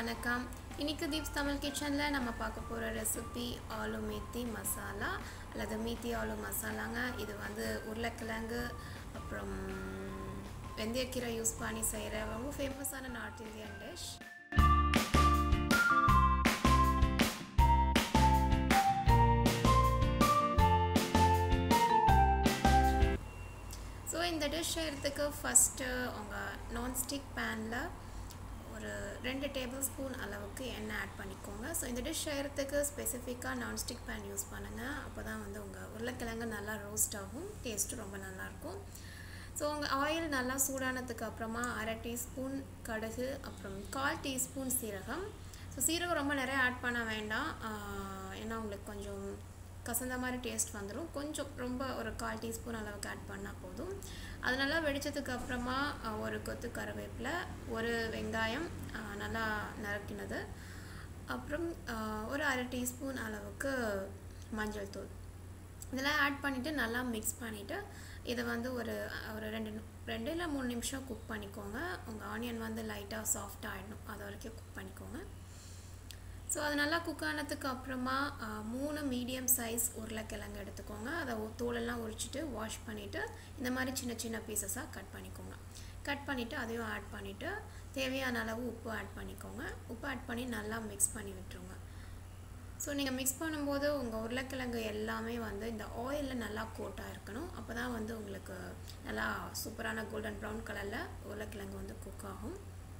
வணக்கம் இன்னைக்கு தீப்ஸ் தமிழ் கிச்சனில் நம்ம பார்க்க போகிற ரெசிபி ஆலு மீத்தி மசாலா அல்லது மீத்தி ஆலு மசாலாங்க இது வந்து உருளைக்கிழங்கு அப்புறம் வெந்தயக்கீரை யூஸ் பண்ணி செய்கிற ரொம்ப ஃபேமஸான நார்த் இந்தியன் டிஷ் ஸோ இந்த டிஷ் செய்கிறதுக்கு ஃபஸ்ட்டு உங்கள் நான்ஸ்டிக் பேனில் ஒரு ரெண்டு டேபிள் ஸ்பூன் அளவுக்கு எண்ணெய் ஆட் பண்ணிக்கோங்க ஸோ இந்த டிஷ் செய்கிறதுக்கு ஸ்பெசிஃபிக்காக நான்ஸ்டிக் பேன் யூஸ் பண்ணுங்கள் அப்போ தான் வந்து உங்கள் உருளைக்கிழங்கு நல்லா ரோஸ்ட் ஆகும் டேஸ்ட்டும் ரொம்ப நல்லாயிருக்கும் ஸோ உங்கள் ஆயில் நல்லா சூடானதுக்கு அப்புறமா அரை டீஸ்பூன் கடுகு அப்புறம் கால் டீஸ்பூன் சீரகம் ஸோ சீரகம் ரொம்ப நிறைய ஆட் பண்ண வேண்டாம் ஏன்னா உங்களுக்கு கொஞ்சம் கசந்த மாதிரி டேஸ்ட் வந்துடும் கொஞ்சம் ரொம்ப ஒரு கால் டீஸ்பூன் அளவுக்கு ஆட் பண்ணால் போதும் அது நல்லா வெடித்ததுக்கு அப்புறமா ஒரு கொத்து கருவேப்பிலை ஒரு வெங்காயம் நல்லா நறுக்கினது அப்புறம் ஒரு அரை டீஸ்பூன் அளவுக்கு மஞ்சள் தூள் இதெல்லாம் ஆட் பண்ணிவிட்டு நல்லா மிக்ஸ் பண்ணிவிட்டு இதை வந்து ஒரு ஒரு ரெண்டு ரெண்டு இல்லை மூணு நிமிஷம் குக் பண்ணிக்கோங்க உங்கள் ஆனியன் வந்து லைட்டாக சாஃப்டாக ஆகிடணும் அது வரைக்கும் குக் பண்ணிக்கோங்க ஸோ அது நல்லா குக் ஆனதுக்கு அப்புறமா மூணு மீடியம் சைஸ் உருளைக்கிழங்கு எடுத்துக்கோங்க அதை தோலெல்லாம் உரிச்சிட்டு வாஷ் பண்ணிவிட்டு இந்த மாதிரி சின்ன சின்ன பீசஸாக கட் பண்ணிக்கோங்க கட் பண்ணிவிட்டு அதையும் ஆட் பண்ணிவிட்டு தேவையான அளவு உப்பு ஆட் பண்ணிக்கோங்க உப்பு ஆட் பண்ணி நல்லா மிக்ஸ் பண்ணி விட்டுருங்க ஸோ நீங்கள் மிக்ஸ் பண்ணும்போது உங்கள் உருளைக்கிழங்கு எல்லாமே வந்து இந்த ஆயிலில் நல்லா கோட்டாக இருக்கணும் அப்போ தான் வந்து உங்களுக்கு நல்லா சூப்பரான கோல்டன் ப்ரௌன் கலரில் உருளைக்கிழங்கு வந்து குக் ஆகும்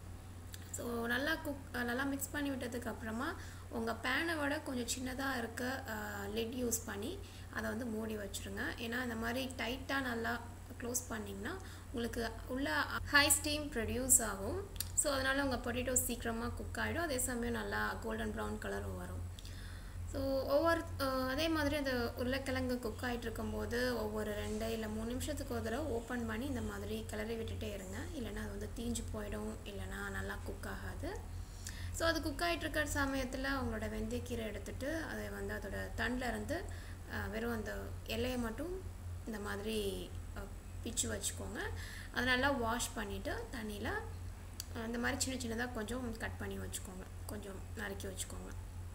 ஸோ நல்லா குக் நல்லா மிக்ஸ் பண்ணி விட்டதுக்கு அப்புறமா உங்கள் பேனை விட கொஞ்சம் சின்னதாக இருக்க லிட் யூஸ் பண்ணி அதை வந்து மூடி வச்சுருங்க ஏன்னா இந்த மாதிரி டைட்டாக நல்லா க்ளோஸ் பண்ணிங்கன்னா உங்களுக்கு உள்ள ஹை ஸ்டீம் ப்ரொடியூஸ் ஆகும் ஸோ அதனால் உங்கள் பொட்டேட்டோ சீக்கிரமாக குக் ஆகிடும் அதே சமயம் நல்லா கோல்டன் ப்ரௌன் கலரும் வரும் ஸோ ஒவ்வொரு அதே மாதிரி அந்த உருளைக்கிழங்கு குக் ஆகிட்டு இருக்கும்போது ஒவ்வொரு ரெண்டு இல்லை மூணு நிமிஷத்துக்கு ஒரு தடவை ஓப்பன் பண்ணி இந்த மாதிரி கிளறி விட்டுட்டே இருங்க இல்லைனா அது வந்து தீஞ்சு போயிடும் இல்லைனா நல்லா குக் ஆகாது ஸோ அது குக் ஆகிட்டு இருக்கிற சமயத்தில் அவங்களோட வெந்தயக்கீரை எடுத்துகிட்டு அதை வந்து அதோட தண்டில் இருந்து வெறும் அந்த இலையை மட்டும் இந்த மாதிரி பிச்சு வச்சுக்கோங்க அதை நல்லா வாஷ் பண்ணிவிட்டு தண்ணியில் இந்த மாதிரி சின்ன சின்னதாக கொஞ்சம் கட் பண்ணி வச்சுக்கோங்க கொஞ்சம் நறுக்கி வச்சுக்கோங்க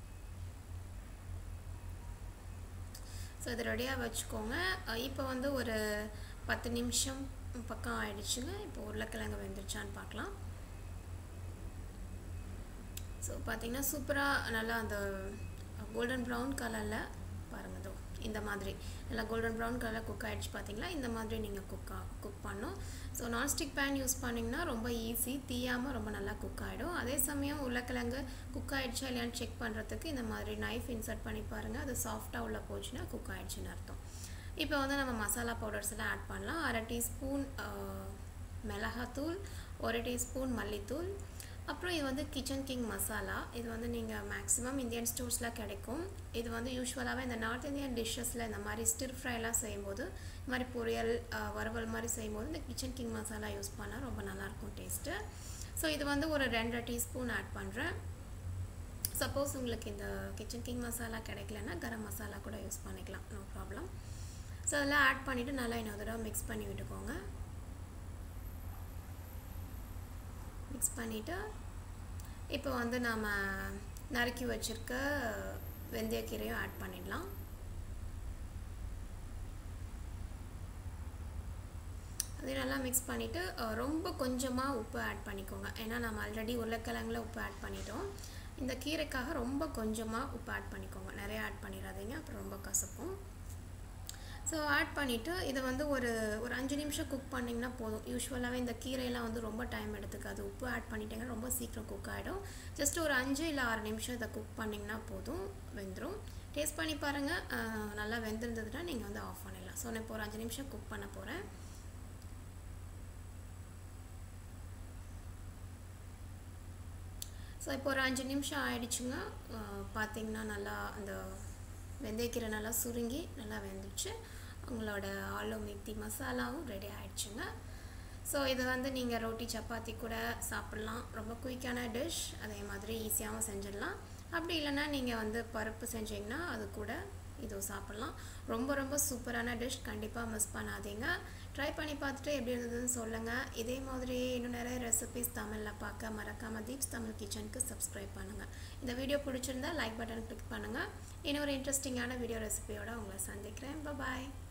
ஸோ இதை ரெடியாக வச்சுக்கோங்க இப்போ வந்து ஒரு பத்து நிமிஷம் பக்கம் ஆயிடுச்சுங்க இப்போ உருளைக்கிழங்கு வெந்துருச்சான்னு பார்க்கலாம் ஸோ பார்த்தீங்கன்னா சூப்பராக நல்லா அந்த கோல்டன் ப்ரௌன் கலரில் பாருங்கள் தோ இந்த மாதிரி நல்லா கோல்டன் ப்ரௌன் கலரில் குக் ஆகிடுச்சு பார்த்தீங்களா இந்த மாதிரி நீங்கள் குக்கா குக் பண்ணும் ஸோ நான்ஸ்டிக் பேன் யூஸ் பண்ணிங்கன்னா ரொம்ப ஈஸி தீயாமல் ரொம்ப நல்லா குக் ஆகிடும் அதே சமயம் உருளைக்கிழங்கு குக் ஆகிடுச்சா இல்லையான்னு செக் பண்ணுறதுக்கு இந்த மாதிரி நைஃப் இன்சர்ட் பண்ணி பாருங்கள் அது சாஃப்டாக உள்ள போச்சுன்னா குக் ஆகிடுச்சின்னு அர்த்தம் இப்போ வந்து நம்ம மசாலா பவுடர்ஸ் எல்லாம் ஆட் பண்ணலாம் அரை டீஸ்பூன் மிளகாத்தூள் ஒரு டீஸ்பூன் மல்லித்தூள் அப்புறம் இது வந்து கிச்சன் கிங் மசாலா இது வந்து நீங்கள் மேக்ஸிமம் இந்தியன் ஸ்டோர்ஸில் கிடைக்கும் இது வந்து யூஸ்வலாகவே இந்த நார்த் இந்தியன் டிஷ்ஷஸில் இந்த மாதிரி ஸ்டிர் ஃப்ரைலாம் செய்யும்போது இந்த மாதிரி பொரியல் வறுவல் மாதிரி செய்யும்போது இந்த கிச்சன் கிங் மசாலா யூஸ் பண்ணால் ரொம்ப நல்லாயிருக்கும் டேஸ்ட்டு ஸோ இது வந்து ஒரு ரெண்டரை டீஸ்பூன் ஆட் பண்ணுறேன் சப்போஸ் உங்களுக்கு இந்த கிச்சன் கிங் மசாலா கிடைக்கலன்னா கரம் மசாலா கூட யூஸ் பண்ணிக்கலாம் நோ ப்ராப்ளம் ஸோ அதெல்லாம் ஆட் பண்ணிவிட்டு நல்லா இன்னொரு தடவை மிக்ஸ் பண்ணி விட்டுக்கோங்க மிக்ஸ் பண்ணிவிட்டு இப்போ வந்து நாம் நறுக்கி வச்சுருக்க வெந்தயக்கீரையும் ஆட் பண்ணிடலாம் அதையும் நல்லா மிக்ஸ் பண்ணிவிட்டு ரொம்ப கொஞ்சமாக உப்பு ஆட் பண்ணிக்கோங்க ஏன்னா நம்ம ஆல்ரெடி உருளைக்கிழங்குல உப்பு ஆட் பண்ணிட்டோம் இந்த கீரைக்காக ரொம்ப கொஞ்சமாக உப்பு ஆட் பண்ணிக்கோங்க நிறைய ஆட் பண்ணிடாதீங்க அப்புறம் ரொம்ப கசக்கும் ஸோ ஆட் பண்ணிவிட்டு இதை வந்து ஒரு ஒரு அஞ்சு நிமிஷம் குக் பண்ணிங்கன்னா போதும் யூஸ்வலாகவே இந்த கீரையெல்லாம் வந்து ரொம்ப டைம் எடுத்துக்காது உப்பு ஆட் பண்ணிட்டீங்கன்னா ரொம்ப சீக்கிரம் குக் ஆகிடும் ஜஸ்ட் ஒரு அஞ்சு இல்லை ஆறு நிமிஷம் இதை குக் பண்ணிங்கன்னா போதும் வெந்துடும் டேஸ்ட் பண்ணி பாருங்கள் நல்லா வெந்திருந்ததுன்னா நீங்கள் வந்து ஆஃப் பண்ணிடலாம் ஸோ நான் இப்போ ஒரு அஞ்சு நிமிஷம் குக் பண்ண போகிறேன் ஸோ இப்போ ஒரு அஞ்சு நிமிஷம் ஆயிடுச்சுங்க பார்த்தீங்கன்னா நல்லா அந்த வெந்தயக்கீரை நல்லா சுருங்கி நல்லா வெந்துச்சு உங்களோட ஆலு மித்தி மசாலாவும் ரெடி ஆயிடுச்சுங்க ஸோ இது வந்து நீங்கள் ரோட்டி சப்பாத்தி கூட சாப்பிட்லாம் ரொம்ப குயிக்கான டிஷ் அதே மாதிரி ஈஸியாகவும் செஞ்சிடலாம் அப்படி இல்லைன்னா நீங்கள் வந்து பருப்பு செஞ்சிங்கன்னா அது கூட இதுவும் சாப்பிட்லாம் ரொம்ப ரொம்ப சூப்பரான டிஷ் கண்டிப்பாக மிஸ் பண்ணாதீங்க ட்ரை பண்ணி பார்த்துட்டு எப்படி இருந்ததுன்னு சொல்லுங்கள் இதே மாதிரி இன்னும் நிறைய ரெசிபிஸ் தமிழில் பார்க்க மறக்காமல் தீப்ஸ் தமிழ் கிச்சனுக்கு சப்ஸ்கிரைப் பண்ணுங்கள் இந்த வீடியோ பிடிச்சிருந்தா லைக் பட்டன் கிளிக் பண்ணுங்கள் இன்னொரு இன்ட்ரெஸ்டிங்கான வீடியோ ரெசிபியோட உங்களை சந்திக்கிறேன் பாய்